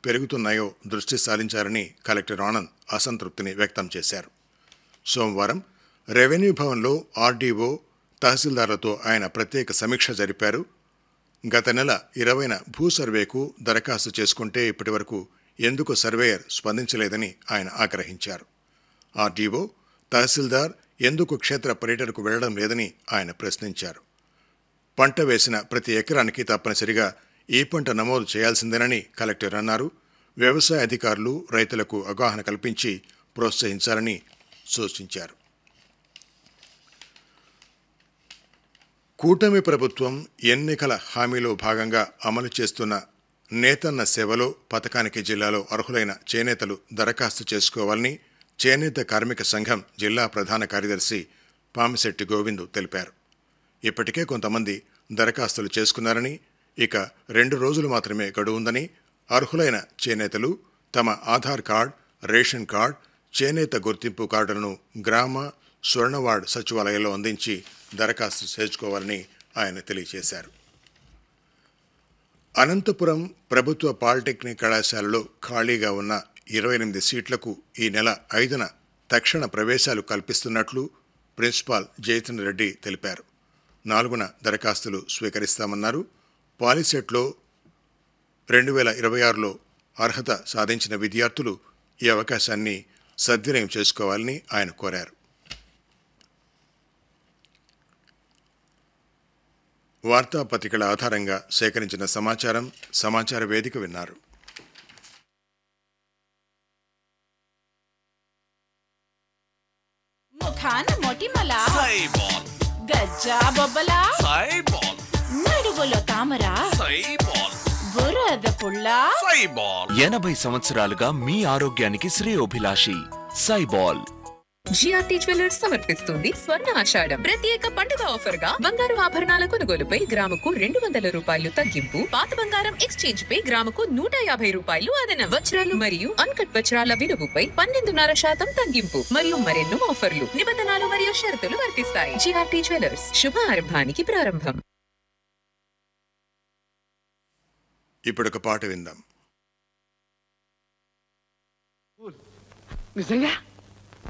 పెరుగుతున్నాయో దృష్టి సారించారని కలెక్టర్ ఆనంద్ అసంతృప్తిని వ్యక్తం చేశారు సోమవారం రెవెన్యూ భవన్లో ఆర్డీఓ తహసీల్దార్లతో ఆయన ప్రత్యేక సమీక్ష జరిపారు గత నెల ఇరవైన భూ సర్వేకు దరఖాస్తు చేసుకుంటే ఇప్పటివరకు ఎందుకు సర్వేయర్ స్పందించలేదని ఆయన ఆగ్రహించారు ఆర్డీఓ తహసీల్దార్ ఎందుకు క్షేత్ర పర్యటనకు వెళ్లడం లేదని ఆయన ప్రశ్నించారు పంట వేసిన ప్రతి ఎకరానికి తప్పనిసరిగా ఈ పంట నమోదు చేయాల్సిందేనని కలెక్టర్ అన్నారు వ్యవసాయ అధికారులు రైతులకు అవగాహన కల్పించి ప్రోత్సహించాలని సూచించారు కూటమి ప్రభుత్వం ఎన్నికల హామీలో భాగంగా అమలు చేస్తున్న నేతన్న సేవలో పథకానికి జిల్లాలో అర్హులైన చేనేతలు దరఖాస్తు చేసుకోవాలని చేనేత కార్మిక సంఘం జిల్లా ప్రధాన కార్యదర్శి పామిశెట్టి గోవిందు తెలిపారు ఇప్పటికే కొంతమంది దరఖాస్తులు చేసుకున్నారని ఇక రెండు రోజులు మాత్రమే గడువు ఉందని అర్హులైన చేనేతలు తమ ఆధార్ కార్డ్ రేషన్ కార్డ్ చేనేత గుర్తింపు కార్డులను గ్రామ స్వర్ణవార్డ్ సచివాలయంలో అందించి దరఖాస్తు చేసుకోవాలని ఆయన తెలియజేశారు అనంతపురం ప్రభుత్వ పాలిటెక్నిక్ కళాశాలలో ఖాళీగా ఉన్న ఇరవై ఎనిమిది సీట్లకు ఈ నెల ఐదున తక్షణ ప్రవేశాలు కల్పిస్తున్నట్లు ప్రిన్సిపాల్ జయచంద్ర రెడ్డి తెలిపారు నాలుగున దరఖాస్తులు స్వీకరిస్తామన్నారు పాలిసెట్లో రెండు వేల ఇరవై ఆరులో అర్హత సాధించిన విద్యార్థులు ఈ అవకాశాన్ని సద్వినియోగం చేసుకోవాలని ఆయన కోరారు వార్తాపత్రికల ఆధారంగా సేకరించిన సమాచారం సమాచార వేదిక విన్నారు ముఖాన మొటిమల సైబాల్ గజ్జా బొబ్బల సైబాల్ నడుగులో తామర సైబాల్ బురద పుల్ల సైబాల్ ఎనభై సంవత్సరాలుగా మీ ఆరోగ్యానికి శ్రేయోభిలాషి సైబాల్ జిఆర్టీ జ్యువెలర్స్ సమర్పిస్తుంది స్వర్ణ ఆషాఢం ప్రత్యేక పండుగ ఆఫర్ గా బంగారు ఆభరణాల కొనుగోలుపై గ్రాముకు రెండు వందల రూపాయలు తగ్గింపు పాత బంగారం ఎక్స్చేంజ్ పై గ్రాముకు నూట యాభై రూపాయలు అదన వజ్రాలు మరియు అన్కట్ వజ్రాల విలువపై పన్నెండున్నర శాతం తగ్గింపు మరియు మరెన్నో ఆఫర్లు నిబంధనలు మరియు షరతులు వర్తిస్తాయి జిఆర్టీ జ్యువెలర్స్ శుభ ఆరంభానికి ప్రారంభం ఇప్పుడొక పాట విందాం నిజంగా